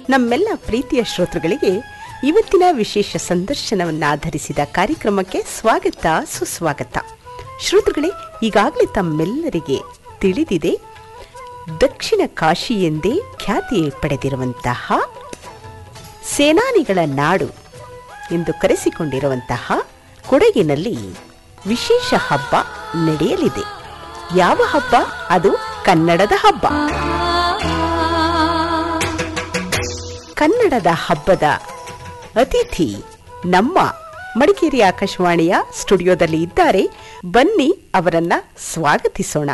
ನಮ್ಮೆಲ್ಲ ಪ್ರೀತಿಯ ಶ್ರೋತೃಗಳಿಗೆ ಇವತ್ತಿನ ವಿಶೇಷ ಸಂದರ್ಶನವನ್ನು ಆಧರಿಸಿದ ಕಾರ್ಯಕ್ರಮಕ್ಕೆ ಸ್ವಾಗತ ಸುಸ್ವಾಗತ ಶ್ರೋತೃಗಳೇ ಈಗಾಗಲೇ ತಮ್ಮೆಲ್ಲರಿಗೆ ತಿಳಿದಿದೆ ದಕ್ಷಿಣ ಕಾಶಿ ಎಂದೇ ಖ್ಯಾತಿ ಪಡೆದಿರುವಂತಹ ಸೇನಾನಿಗಳ ನಾಡು ಎಂದು ಕರೆಸಿಕೊಂಡಿರುವಂತಹ ಕೊಡಗಿನಲ್ಲಿ ವಿಶೇಷ ಹಬ್ಬ ನಡೆಯಲಿದೆ ಯಾವ ಹಬ್ಬ ಅದು ಕನ್ನಡದ ಹಬ್ಬ ಕನ್ನಡದ ಹಬ್ಬದ ಅತಿಥಿ ನಮ್ಮ ಮಡಿಕೇರಿ ಆಕಾಶವಾಣಿಯ ಸ್ಟುಡಿಯೋದಲ್ಲಿ ಇದ್ದಾರೆ ಬನ್ನಿ ಅವರನ್ನ ಸ್ವಾಗತಿಸೋಣ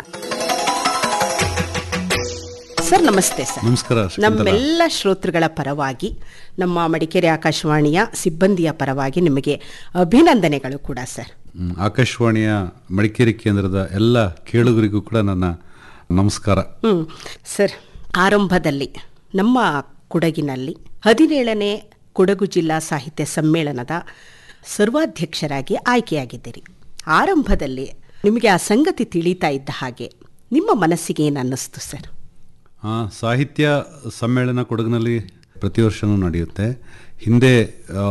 ಸರ್ ನಮಸ್ತೆ ಸರ್ ನಮಸ್ಕಾರ ಶಕುಂತಲಾ. ನಮ್ಮೆಲ್ಲ ಶ್ರೋತೃಗಳ ಪರವಾಗಿ ನಮ್ಮ ಮಡಿಕೇರಿ ಆಕಾಶವಾಣಿಯ ಸಿಬ್ಬಂದಿಯ ಪರವಾಗಿ ನಿಮಗೆ ಅಭಿನಂದನೆಗಳು ಕೂಡ ಸರ್ ಹ್ಮ್, ಆಕಾಶವಾಣಿಯ ಮಡಿಕೇರಿ ಕೇಂದ್ರದ ಎಲ್ಲ ಕೇಳುಗರಿಗೂ ಕೂಡ ನನ್ನ ನಮಸ್ಕಾರ ಹ್ಮ್ ಸರ್ ಆರಂಭದಲ್ಲಿ ನಮ್ಮ ಕೊಡಗಿನಲ್ಲಿ ಹದಿನೇಳನೇ ಕೊಡಗು ಜಿಲ್ಲಾ ಸಾಹಿತ್ಯ ಸಮ್ಮೇಳನದ ಸರ್ವಾಧ್ಯಕ್ಷರಾಗಿ ಆಯ್ಕೆಯಾಗಿದ್ದೀರಿ ಆರಂಭದಲ್ಲಿ ನಿಮಗೆ ಆ ಸಂಗತಿ ತಿಳಿತಾ ಇದ್ದ ಹಾಗೆ ನಿಮ್ಮ ಮನಸ್ಸಿಗೆ ಏನು ಅನ್ನಿಸ್ತು ಸರ್ ಆ, ಸಾಹಿತ್ಯ ಸಮ್ಮೇಳನ ಕೊಡಗಿನಲ್ಲಿ ಪ್ರತಿ ವರ್ಷವೂ ನಡೆಯುತ್ತೆ ಹಿಂದೆ ಆ,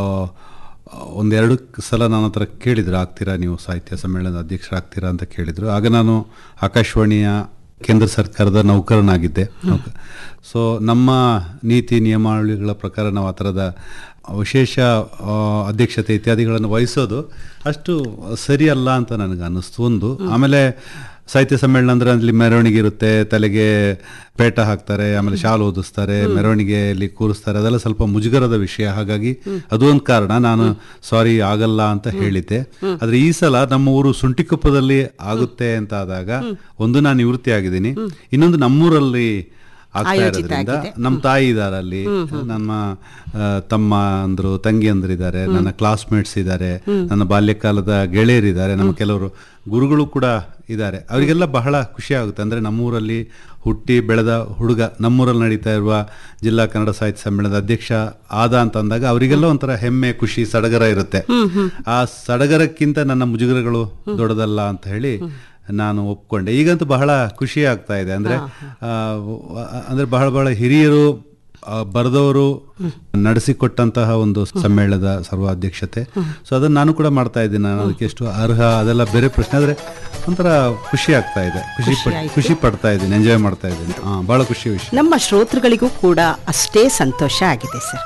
ಒಂದೆರಡು ಸಲ ನನ್ನ ಹತ್ರ ಕೇಳಿದ್ರು ಆಗ್ತೀರಾ ನೀವು ಸಾಹಿತ್ಯ ಸಮ್ಮೇಳನದ ಅಧ್ಯಕ್ಷರಾಗ್ತೀರಾ ಅಂತ ಕೇಳಿದರು ಆಗ ನಾನು ಆಕಾಶವಾಣಿಯ ಕೇಂದ್ರ ಸರ್ಕಾರದ ನೌಕರನಾಗಿದ್ದೆ ನೌಕ- ಸೊ ನಮ್ಮ ನೀತಿ ನಿಯಮಾವಳಿಗಳ ಪ್ರಕಾರ ನಾವು ಆ ಥರದ ವಿಶೇಷ ಆ, ಅಧ್ಯಕ್ಷತೆ ಇತ್ಯಾದಿಗಳನ್ನು ವಹಿಸೋದು ಅಷ್ಟು ಸರಿ ಅಲ್ಲ ಅಂತ ನನಗೆ ಅನ್ನಿಸ್ತು ಒಂದು ಆಮೇಲೆ ಸಾಹಿತ್ಯ ಸಮ್ಮೇಳನ ಅಂದ್ರೆ ಅಲ್ಲಿ ಮೆರವಣಿಗೆ ಇರುತ್ತೆ ತಲೆಗೆ ಪೇಟ ಹಾಕ್ತಾರೆ ಆಮೇಲೆ ಶಾಲು ಓದಿಸ್ತಾರೆ ಮೆರವಣಿಗೆಯಲ್ಲಿ ಕೂರಿಸ್ತಾರೆ ಅದೆಲ್ಲ ಸ್ವಲ್ಪ ಮುಜುಗರದ ವಿಷಯ ಹಾಗಾಗಿ ಅದು ಒಂದು ಕಾರಣ ನಾನು ಸಾರಿ ಆಗಲ್ಲ ಅಂತ ಹೇಳಿದ್ದೆ ಆದ್ರೆ ಈ ಸಲ ನಮ್ಮ ಊರು ಸುಂಟಿಕೊಪ್ಪದಲ್ಲಿ ಆಗುತ್ತೆ ಅಂತ ಆದಾಗ ಒಂದು ನಾನು ನಿವೃತ್ತಿ ಆಗಿದ್ದೀನಿ ಇನ್ನೊಂದು ನಮ್ಮೂರಲ್ಲಿ ಆಗ್ತಾ ಆಯೋಜಿತ ಇರೋದ್ರಿಂದ ಆಗಿದೆ. ನಮ್ಮ ತಾಯಿ ಇದ್ದಾರೆ ಅಲ್ಲಿ ನಮ್ಮ ಆ, ತಮ್ಮ ಅಂದ್ರು ತಂಗಿ ಅಂದ್ರಿದ್ದಾರೆ ನನ್ನ ಕ್ಲಾಸ್ಮೇಟ್ಸ್ ಇದ್ದಾರೆ ನನ್ನ ಬಾಲ್ಯಕಾಲದ ಗೆಳೆಯರಿದ್ದಾರೆ ನಮ್ಮ ಕೆಲವರು ಗುರುಗಳು ಕೂಡ ಇದ್ದಾರೆ ಅವರಿಗೆಲ್ಲ ಬಹಳ ಖುಷಿ ಆಗುತ್ತೆ ಅಂದ್ರೆ ನಮ್ಮೂರಲ್ಲಿ ಹುಟ್ಟಿ ಬೆಳೆದ ಹುಡುಗ ನಮ್ಮೂರಲ್ಲಿ ನಡೀತಾ ಇರುವ ಜಿಲ್ಲಾ ಕನ್ನಡ ಸಾಹಿತ್ಯ ಸಮ್ಮೇಳನದ ಅಧ್ಯಕ್ಷ ಆದ ಅಂತ ಅಂದಾಗ ಅವರಿಗೆಲ್ಲ ಒಂಥರ ಹೆಮ್ಮೆ ಖುಷಿ ಸಡಗರ ಇರುತ್ತೆ ಆ ಸಡಗರಕ್ಕಿಂತ ನನ್ನ ಮುಜುಗರಗಳು ದೊಡ್ಡದಲ್ಲ ಅಂತ ಹೇಳಿ ನಾನು ಒಪ್ಕೊಂಡೆ ಈಗಂತೂ ಬಹಳ ಖುಷಿ ಆಗ್ತಾ ಇದೆ ಅಂದ್ರೆ ಆ, ವ- ಅಂದ್ರೆ ಬಹಳ ಬಹಳ ಹಿರಿಯರು ಆ, ಬರೆದವರು ನಡೆಸಿಕೊಟ್ಟಂತಹ ಒಂದು ಸಮ್ಮೇಳನದ ಸರ್ವಾಧ್ಯಕ್ಷತೆ ಸೊ ಅದನ್ನ ನಾನು ಕೂಡ ಮಾಡ್ತಾ ಇದ್ದೀನಿ ನಾನು ಅದಕ್ಕೆ ಎಷ್ಟು ಅರ್ಹ ಅದೆಲ್ಲ ಬೇರೆ ಪ್ರಶ್ನೆ ಆದ್ರೆ ಒಂಥರ ಖುಷಿ ಆಗ್ತಾ ಇದೆ ಖುಷಿ ಪಟ್- ಖುಷಿ ಪಡ್ತಾ ಇದ್ದೀನಿ ಎಂಜಾಯ್ ಮಾಡ್ತಾ ಇದ್ದೀನಿ ಹಾ ಬಹಳ ಖುಷಿ ವಿಷಯ ನಮ್ಮ ಶ್ರೋತೃಗಳಿಗೂ ಕೂಡ ಅಷ್ಟೇ ಸಂತೋಷ ಆಗಿದೆ ಸರ್